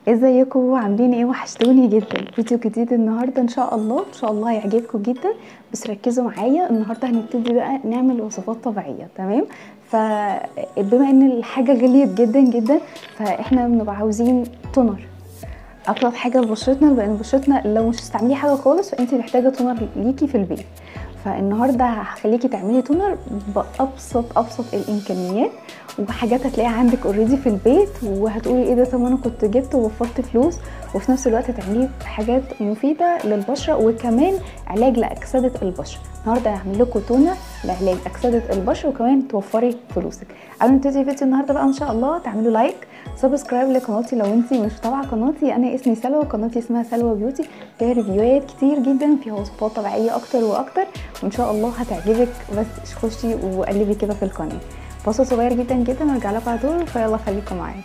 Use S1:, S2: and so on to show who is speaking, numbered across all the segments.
S1: ازيكم عاملين ايه وحشتوني جدا فيديو جديد النهارده ان شاء الله ان شاء الله هيعجبكم جدا بس ركزوا معايا النهارده هنبتدي بقى نعمل وصفات طبيعيه تمام فبما ان الحاجه غليت جدا جدا فاحنا بنبقى عاوزين تونر ابسط حاجه لبشرتنا لان بشرتنا لو مش هتستعملي حاجه خالص فانت محتاجه تونر ليكي في البيت فالنهارده هخليكي تعملي تونر بابسط ابسط الامكانيات وحاجات هتلاقيها عندك اوريدي في البيت وهتقولي ايه ده طب انا كنت جبت ووفرت فلوس وفي نفس الوقت تعملي حاجات مفيده للبشره وكمان علاج لاكسده البشره النهارده هعمل لكم تونر لعلاج اكسده البشره وكمان توفري فلوسك قبل ما نبتدي فيديو النهارده بقى ان شاء الله تعملوا لايك سبسكرايب لقناتي لو انت مش متابعه قناتي انا اسمي سلوى قناتي اسمها سلوى بيوتي فيها ريفيوهات كتير جدا فيها وصفات طبيعيه اكتر واكتر وان شاء الله هتعجبك بس خشي وقلبي كده في القناه فاصل صغير جدا جدا وارجع لكم على طول فيلا خليكم معايا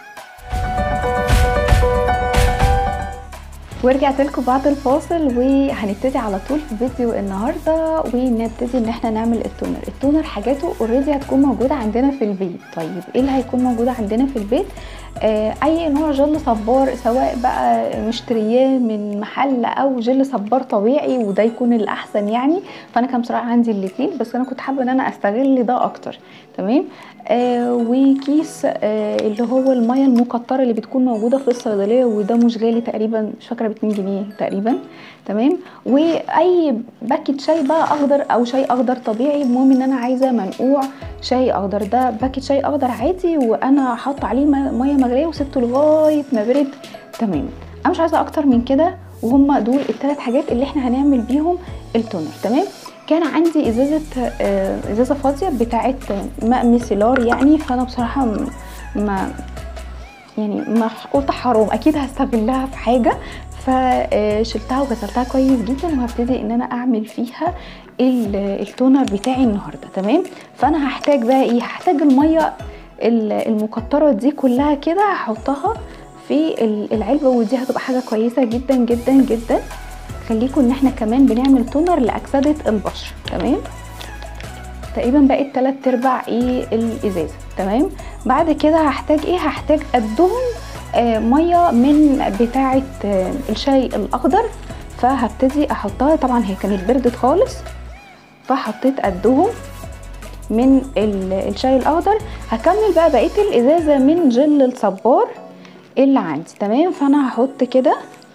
S1: ورجعت لكم بعد الفاصل وهنبتدي على طول في فيديو النهارده ونبتدي ان احنا نعمل التونر التونر حاجاته اوريدي هتكون موجوده عندنا في البيت طيب ايه اللي هيكون موجود عندنا في البيت آه اي نوع جل صبار سواء بقى مشترياه من محل او جل صبار طبيعي وده يكون الاحسن يعني فانا كان بصراحه عندي الاثنين بس انا كنت حابه ان انا استغل ده اكتر تمام آه وكيس آه اللي هو الميه المكتره اللي بتكون موجوده في الصيدليه وده مش غالي تقريبا مش فاكره ب 2 جنيه تقريبا تمام واي باكيت شاي بقى اخضر او شاي اخضر طبيعي المهم ان انا عايزه منقوع شاي اخضر ده باكيت شاي اخضر عادي وانا حاطه عليه ميه مغليه وسبته لغايه ما برد تمام انا مش عايزه اكتر من كده وهم دول الثلاث حاجات اللي احنا هنعمل بيهم التونر تمام كان عندي ازازه ازازه فاضيه بتاعه ماء ميسيلار يعني فانا بصراحه ما يعني ما قلت حرام اكيد هستغلها في حاجه فشلتها وغسلتها كويس جدا وهبتدي ان انا اعمل فيها التونر بتاعي النهارده تمام فانا هحتاج بقى ايه هحتاج الميه المكتره دي كلها كده هحطها في العلبه ودي هتبقى حاجه كويسه جدا جدا جدا خليكم ان احنا كمان بنعمل تونر لاكسده البشره تمام تقريبا بقيت تلات ارباع ايه الازازه تمام بعد كده هحتاج ايه هحتاج قدهم آه ميه من بتاعه آه الشاي الاخضر فهبتدي احطها طبعا هي كانت بردت خالص فحطيت قدهم من الشاي الاخضر هكمل بقى بقيه الازازه من جل الصبار اللي عندي تمام فانا هحط كده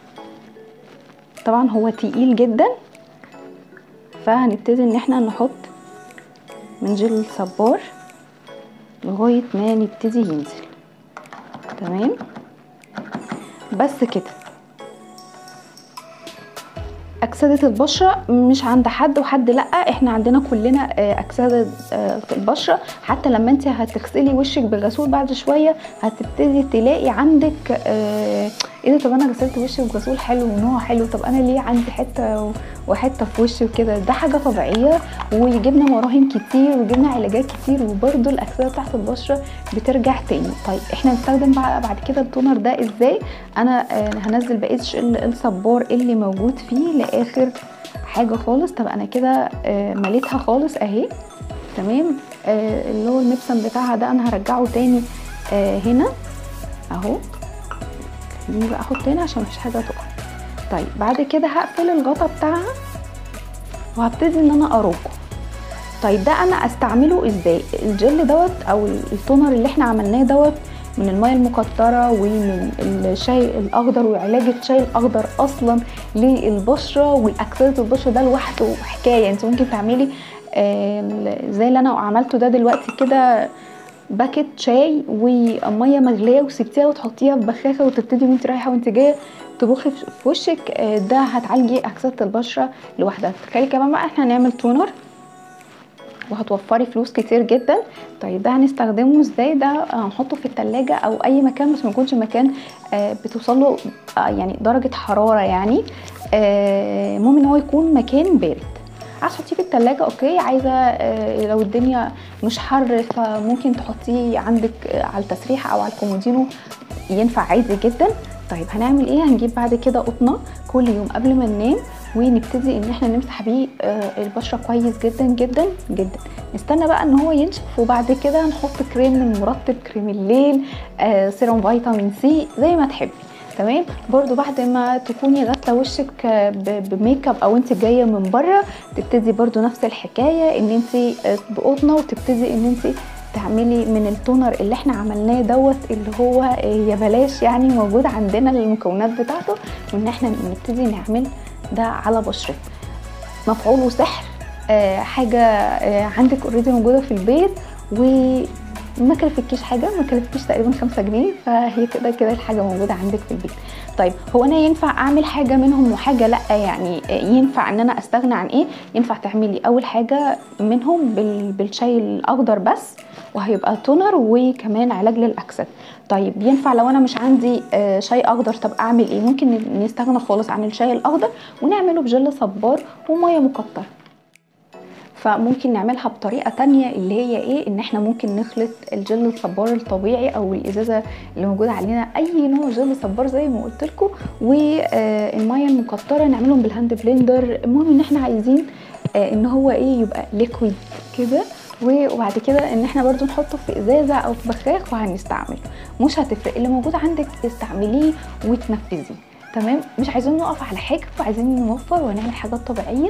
S1: طبعا هو تقيل جدا فهنبتدي ان احنا نحط من جل الصبار لغايه ما نبتدي ينزل تمام بس كده اكسده البشره مش عند حد وحد لا احنا عندنا كلنا اكسده في البشره حتى لما انت هتغسلي وشك بغسول بعد شويه هتبتدي تلاقي عندك ايه ده طب انا غسلت وشي بغسول حلو ونوع حلو طب انا ليه عندي حته وحته في وشي وكده ده حاجه طبيعيه وجبنا مراهم كتير وجبنا علاجات كتير وبرده الاكسده بتاعت البشره بترجع تاني طيب احنا هنستخدم بقى بعد كده التونر ده ازاي انا هنزل بقيه الصبار اللي موجود فيه لاخر حاجه خالص طب انا كده مليتها خالص اهي تمام اللي هو المبسم بتاعها ده انا هرجعه تاني هنا اهو خليني بقى احط هنا عشان مفيش حاجه تقع طيب بعد كده هقفل الغطا بتاعها وهبتدي ان انا اروقه طيب ده انا استعمله ازاي الجل دوت او التونر اللي احنا عملناه دوت من الميه المكتره ومن الشاي الاخضر وعلاج الشاي الاخضر اصلا للبشره والاكسده البشره ده لوحده حكايه انت ممكن تعملي زي اللي انا عملته ده دلوقتي كده باكيت شاي وميه مغليه وسبتيها وتحطيها في بخاخه وتبتدي وانت رايحه وانت جايه تبخي في وشك ده هتعالجي اكسده البشره لوحدها تخيلي كمان بقى احنا هنعمل تونر وهتوفري فلوس كتير جدا طيب ده هنستخدمه ازاي ده هنحطه في التلاجة او اي مكان بس ما يكونش مكان بتوصل له يعني درجه حراره يعني المهم ان هو يكون مكان بارد عايزه تحطيه في التلاجة اوكي عايزه لو الدنيا مش حر فممكن تحطيه عندك على التسريحه او على الكومودينو ينفع عادي جدا طيب هنعمل ايه هنجيب بعد كده قطنه كل يوم قبل ما ننام ونبتدي ان احنا نمسح بيه البشره كويس جدا جدا جدا نستنى بقى ان هو ينشف وبعد كده نحط كريم المرطب كريم الليل سيروم فيتامين سي زي ما تحبي تمام برضو بعد ما تكوني غاسله وشك ب- بميك اب او انت جايه من بره تبتدي برضو نفس الحكايه ان انت بقطنه وتبتدي ان انت تعملي من التونر اللي احنا عملناه دوت اللي هو يا بلاش يعني موجود عندنا المكونات بتاعته وان احنا نبتدي نعمل ده على بشرتنا مفعوله سحر آه، حاجه آه، عندك اوريدي موجوده في البيت وما كلفتكيش حاجه ما كلفتكيش تقريبا خمسة جنيه فهي كده كده الحاجه موجوده عندك في البيت طيب هو انا ينفع اعمل حاجه منهم وحاجه لا يعني آه، ينفع ان انا استغنى عن ايه ينفع تعملي اول حاجه منهم بال- بالشاي الاخضر بس وهيبقى تونر وكمان علاج للاكسد طيب ينفع لو انا مش عندي آه، شاي اخضر طب اعمل ايه ممكن نستغنى خالص عن الشاي الاخضر ونعمله بجل صبار وميه مكتره فممكن نعملها بطريقه تانية اللي هي ايه ان احنا ممكن نخلط الجل الصبار الطبيعي او الازازه اللي موجوده علينا اي نوع جل صبار زي ما قلت لكم والميه المكتره نعملهم بالهاند بلندر المهم ان احنا عايزين آه، ان هو ايه يبقى ليكويد كده وبعد كده ان احنا برضو نحطه في ازازه او في بخاخ وهنستعمله مش هتفرق اللي موجود عندك استعمليه وتنفذيه تمام مش عايزين نقف على حاجه وعايزين نوفر ونعمل حاجات طبيعيه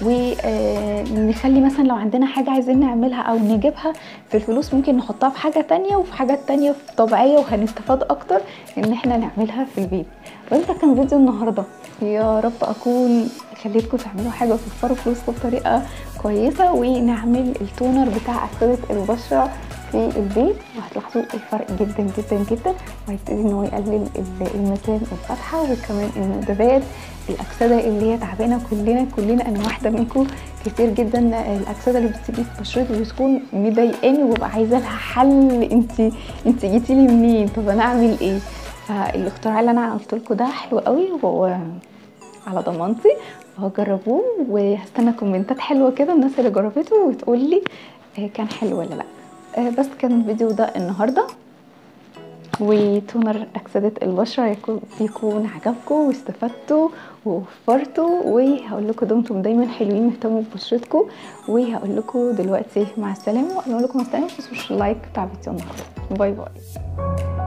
S1: ونخلي مثلا لو عندنا حاجه عايزين نعملها او نجيبها في الفلوس ممكن نحطها في حاجه تانية وفي حاجات تانية طبيعيه وهنستفاد اكتر ان احنا نعملها في البيت بس ده كان فيديو النهارده يا رب اكون خليتكم تعملوا حاجه وتوفروا فلوسكم بطريقه كويسه ونعمل التونر بتاع أكسدة البشره في البيت وهتلاحظوا الفرق جدا جدا جدا وهيبتدي ان هو يقلل ال- المسام الفاتحه وكمان الندبات الاكسده اللي هي تعبانه كلنا كلنا انا واحده منكم كتير جدا الاكسده اللي بتيجي في بشرتي بتكون مضايقاني وببقى عايزه لها حل انت انت جيتي لي منين طب انا اعمل ايه فالاختراع اللي انا قلت لكم ده حلو قوي وهو على ضمانتي فجربوه وهستنى كومنتات حلوه كده الناس اللي جربته وتقول لي آه، كان حلو ولا لا آه، بس كان الفيديو ده النهارده وتونر أكسدة البشرة يكون يكون عجبكم واستفدتوا ووفرتوا وهقول لكم دمتم دايما حلوين اهتموا ببشرتكم وهقول لكم دلوقتي مع السلامة وأقول لكم مع السلامة متنسوش اللايك بتاع فيديو النهارده باي باي